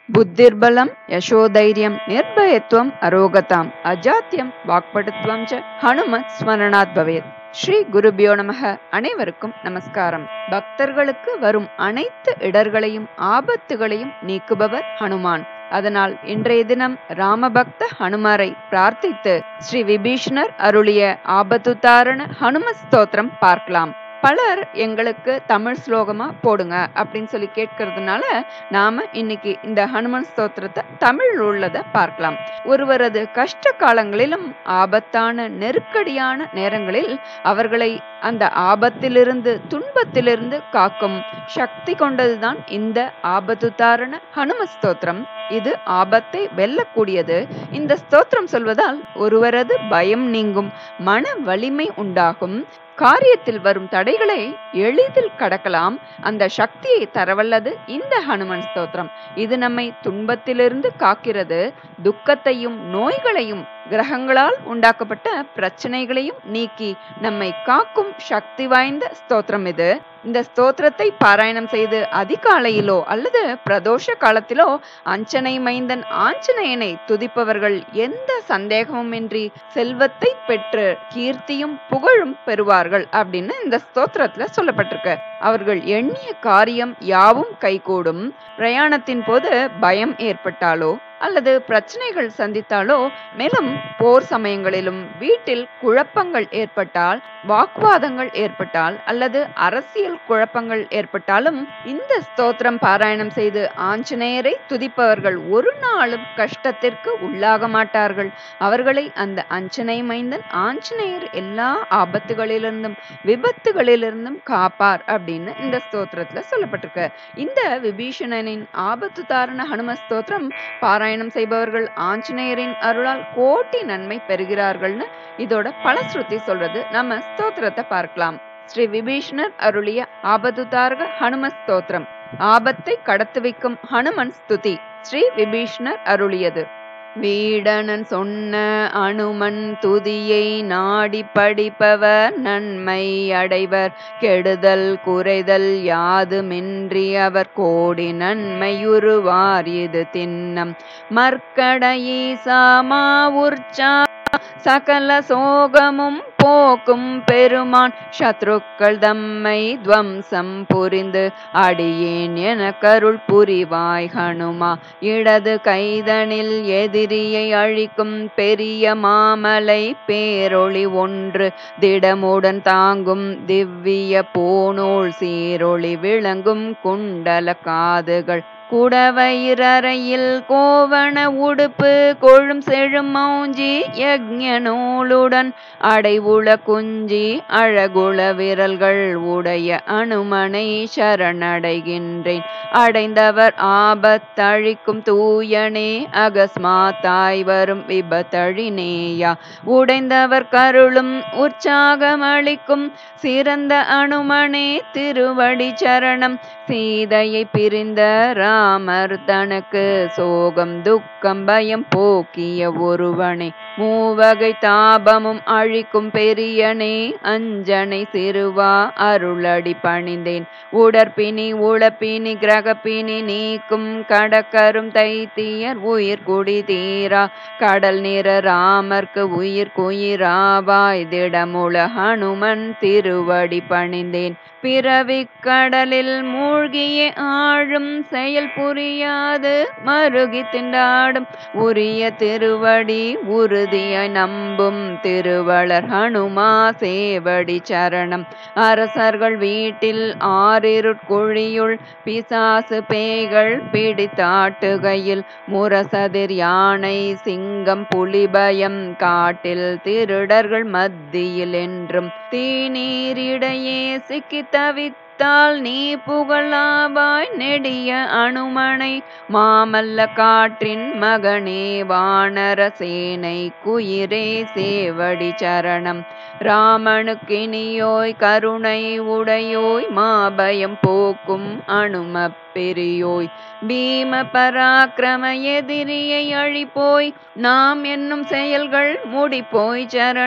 బుద్ధిర్బలం యశోధైర్యం నిర్భయత్వం అరోగతాం అజాత్యం వాక్పటుత్వం చ ஹனுமத் ஸ்மரணாத் பவேத் ஸ்ரீ குருபியோ நமக அனைவருக்கும் நமஸ்காரம் பக்தர்களுக்கு வரும் அனைத்து இடர்களையும் ஆபத்துகளையும் நீக்குபவர் ஹனுமான் அதனால் இன்றைய தினம் ராமபக்த ஹனுமாரை பிரார்த்தித்து ஸ்ரீ விபீஷ்ணர் அருளிய ஆபத்துத்தாரண ஹனும ஸ்தோத்திரம் பார்க்கலாம் பலர் எங்களுக்கு தமிழ் ஸ்லோகமா போடுங்க அப்படின்னு சொல்லி கேட்கறதுனால நாம இன்னைக்கு இந்த ஹனுமன் ஸ்தோத்திரத்தை தமிழ் உள்ளத பார்க்கலாம் ஒருவரது கஷ்ட காலங்களிலும் ஆபத்தான நெருக்கடியான நேரங்களில் அவர்களை அந்த ஆபத்திலிருந்து துன்பத்திலிருந்து காக்கும் சக்தி கொண்டதுதான் இந்த ஆபத்துத்தாரண ஹனும ஸ்தோத்திரம் இது ஆபத்தை வெல்லக்கூடியது இந்த ஸ்தோத்திரம் சொல்வதால் ஒருவரது பயம் நீங்கும் மன வலிமை உண்டாகும் காரியத்தில் வரும் தடைகளை எளிதில் கடக்கலாம் அந்த சக்தியை தரவல்லது இந்த ஹனுமன் ஸ்தோத்திரம் இது நம்மை துன்பத்திலிருந்து காக்கிறது துக்கத்தையும் நோய்களையும் கிரகங்களால் உண்டாக்கப்பட்ட பிரச்சனைகளையும் நீக்கி நம்மை காக்கும் சக்தி வாய்ந்த ஸ்தோத்திரம் இது இந்த ஸ்தோத்திரத்தை பாராயணம் செய்து அதிகாலையிலோ அல்லது பிரதோஷ காலத்திலோ அஞ்சனை மைந்தன் ஆஞ்சநேயனை துதிப்பவர்கள் எந்த சந்தேகமும் இன்றி செல்வத்தை பெற்று கீர்த்தியும் புகழும் பெறுவார்கள் அப்படின்னு இந்த ஸ்தோத்திரத்துல சொல்லப்பட்டிருக்கு அவர்கள் எண்ணிய காரியம் யாவும் கைகூடும் பிரயாணத்தின் போது பயம் ஏற்பட்டாலோ அல்லது பிரச்சனைகள் சந்தித்தாலோ மேலும் போர் சமயங்களிலும் வீட்டில் குழப்பங்கள் ஏற்பட்டால் வாக்குவாதங்கள் ஏற்பட்டால் அல்லது அரசியல் குழப்பங்கள் ஏற்பட்டாலும் இந்த ஸ்தோத்திரம் பாராயணம் செய்து ஆஞ்சநேயரை துதிப்பவர்கள் ஒரு நாளும் கஷ்டத்திற்கு உள்ளாக மாட்டார்கள் அவர்களை அந்த அஞ்சனை மைந்தன் ஆஞ்சநேயர் எல்லா ஆபத்துகளிலிருந்தும் விபத்துகளிலிருந்தும் காப்பார் அப்படின்னு இந்த ஸ்தோத்திரத்துல சொல்லப்பட்டிருக்கு இந்த விபீஷணனின் ஆபத்து தாரண ஹனும ஸ்தோத்திரம் பாராயணம் செய்பவர்கள் ஆஞ்சநேயரின் அருளால் கோட்டி நன்மை பெறுகிறார்கள்னு இதோட பலஸ்ருதி சொல்றது நம்ம ஸ்தோத்திரத்தை பார்க்கலாம் ஸ்ரீ விபீஷ்ணர் அருளிய ஆபத்துதாரக ஹனும ஸ்தோத்திரம் ஆபத்தை கடத்து வைக்கும் ஹனுமன் ஸ்துதி ஸ்ரீ விபீஷ்ணர் அருளியது வீடனன் சொன்ன அனுமன் துதியை நாடி படிப்பவர் நன்மை அடைவர் கெடுதல் குறைதல் யாதுமின்றி அவர் கோடி நன்மையுருவார் இது தின்னம் மர்க்கடஈசாமா உற்சா சகல சோகமும் போக்கும் பெருமான் சத்ருக்கள் தம்மை துவம்சம் புரிந்து அடியேன் என கருள் புரிவாய் ஹனுமா இடது கைதனில் எதிரியை அழிக்கும் பெரிய மாமலை பேரொளி ஒன்று திடமுடன் தாங்கும் திவ்ய போனோள் சீரொளி விளங்கும் குண்டல காதுகள் குடவயிரறையில் கோவண உடுப்பு கொழும் செழும் மௌஞ்சி யக்ஞ நூலுடன் அடைவுள குஞ்சி அழகுள விரல்கள் உடைய அனுமனை சரணடைகின்றேன் அடைந்தவர் ஆபத்தழிக்கும் தூயனே அகஸ்மாத்தாய் வரும் விபத்தழினேயா உடைந்தவர் கருளும் உற்சாகம் அளிக்கும் சிறந்த அனுமனே திருவடி சரணம் சீதையை பிரிந்த ராமர் தனக்கு சோகம் துக்கம் பயம் போக்கிய ஒருவனே மூவகை தாபமும் அழிக்கும் பெரியனே அஞ்சனை சிறுவா அருளடி பணிந்தேன் உடற்பினி உழப்பினி கிரகப்பினி நீக்கும் கடக்கரும் தைத்தியர் உயிர் குடி தீரா கடல் நிற ராமர்க்கு உயிர் குயிராவாய் திடமுள ஹனுமன் திருவடி பணிந்தேன் பிறவி கடலில் மூழ்கிய ஆழும் செயல் புரியாது மருகி திண்டாடும் உரிய திருவடி உறுதியாய் நம்பும் திருவளர் ஹனுமா சேவடி சரணம் அரசர்கள் வீட்டில் ஆறிருட்குழியுள் பிசாசு பேய்கள் பிடித்தாட்டுகையில் முரசதிர் யானை சிங்கம் புலிபயம் காட்டில் திருடர்கள் மத்தியில் என்றும் தீநீரிடையே சிக்கி தவித்தால் நீ புகழாவாய் நெடிய அனுமனை மாமல்ல காற்றின் மகனே வானர சேனை குயிரே சேவடி சரணம் ராமனுக்கினியோய் கருணை உடையோய் மாபயம் போக்கும் அனும பெரியோய் பீம பராக்கிரம எதிரியை அழிப்போய் நாம் என்னும் செயல்கள் முடிப்போய் சரணம்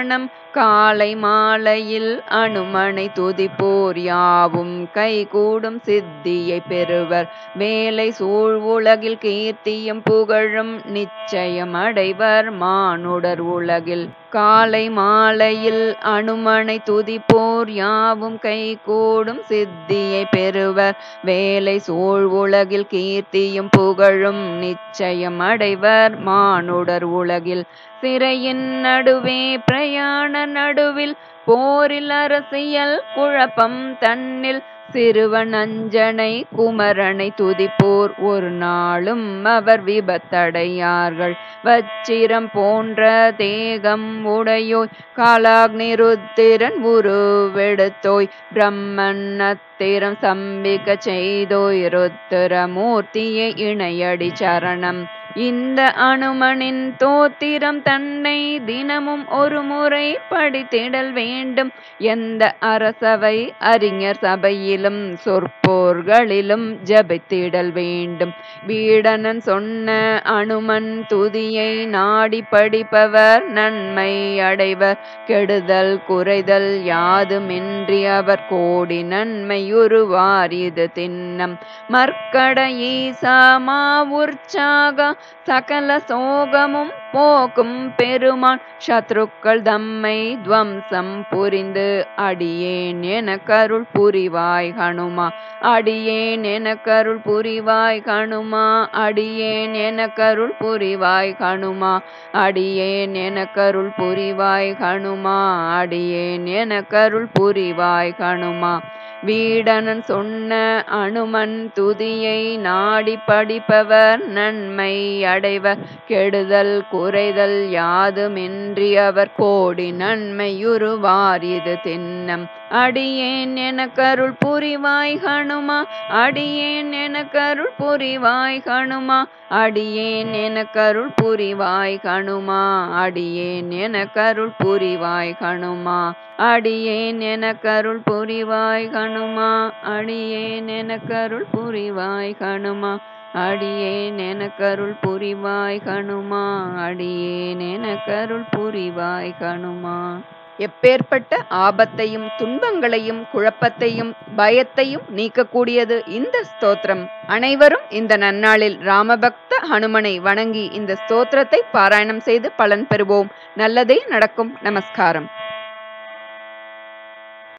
காலை மாலையில் அனுமனை துதிப்போர் யாவும் கைகூடும் சித்தியை பெறுவர் வேலை சூழ் உலகில் கீர்த்தியும் புகழும் நிச்சயம் அடைவர் மானுடர் உலகில் காலை மாலையில் அனுமனை துதிப்போர் யாவும் கைகூடும் சித்தியை பெறுவர் வேலை சூழ் உலகில் கீர்த்தியும் புகழும் நிச்சயம் அடைவர் மானுடர் உலகில் சிறையின் நடுவே பிரயாண நடுவில் போரில் அரசியல் குழப்பம் தன்னில் சிறுவன் அஞ்சனை குமரனை துதிப்போர் ஒரு நாளும் அவர் விபத்தடையார்கள் வச்சிரம் போன்ற தேகம் உடையோய் காலாக்னிருத்திரன் உருவெடுத்தோய் பிரம்மன் அத்திரம் சம்பிக்க செய்தோய் ருத்திரமூர்த்தியை இணையடி சரணம் இந்த அனுமனின் தோத்திரம் தன்னை தினமும் ஒரு முறை படித்திடல் வேண்டும் எந்த அரசவை அறிஞர் சபையிலும் சொற்போர்களிலும் ஜபித்திடல் வேண்டும் வீடனன் சொன்ன அனுமன் துதியை நாடி படிப்பவர் நன்மை அடைவர் கெடுதல் குறைதல் யாதுமின்றி அவர் கோடி நன்மையுருவார் இது தின்னம் மர்க்கட ஈசா மா உற்சாக சகல சோகமும் போக்கும் பெருமான் சத்ருக்கள் தம்மை துவம்சம் புரிந்து அடியேன் என கருள் புரிவாய் ஹனுமா அடியேன் என கருள் புரிவாய் ஹனுமா அடியேன் என கருள் புரிவாய் ஹனுமா அடியேன் என கருள் புரிவாய் ஹனுமா அடியேன் என கருள் புரிவாய் ஹனுமா வீடனன் சொன்ன அனுமன் துதியை நாடி படிப்பவர் நன்மை அடைவர் கெடுதல் குறைதல் யாதுமின்றி அவர் கோடி நன்மையுருவார் இது தின்னம் அடியேன் என கருள் புரிவாய் ஹனுமா அடியேன் என கருள் புரிவாய் ஹனுமா அடியேன் என கருள் புரிவாய் ஹனுமா அடியேன் என கருள் புரிவாய் ஹனுமா அடியேன் என கருள் புரிவாய் ஹனுமா அடியேன் என கருள் புரிவாய் ஹனுமா அடியேன் என கருள் புரிவாய் ஹனுமா அடியேன் என கருள் புரிவாய் ஹனுமா எப்பேற்பட்ட ஆபத்தையும் துன்பங்களையும் குழப்பத்தையும் பயத்தையும் நீக்கக்கூடியது இந்த ஸ்தோத்திரம் அனைவரும் இந்த நன்னாளில் ராமபக்த ஹனுமனை வணங்கி இந்த ஸ்தோத்திரத்தை பாராயணம் செய்து பலன் பெறுவோம் நல்லதே நடக்கும் நமஸ்காரம்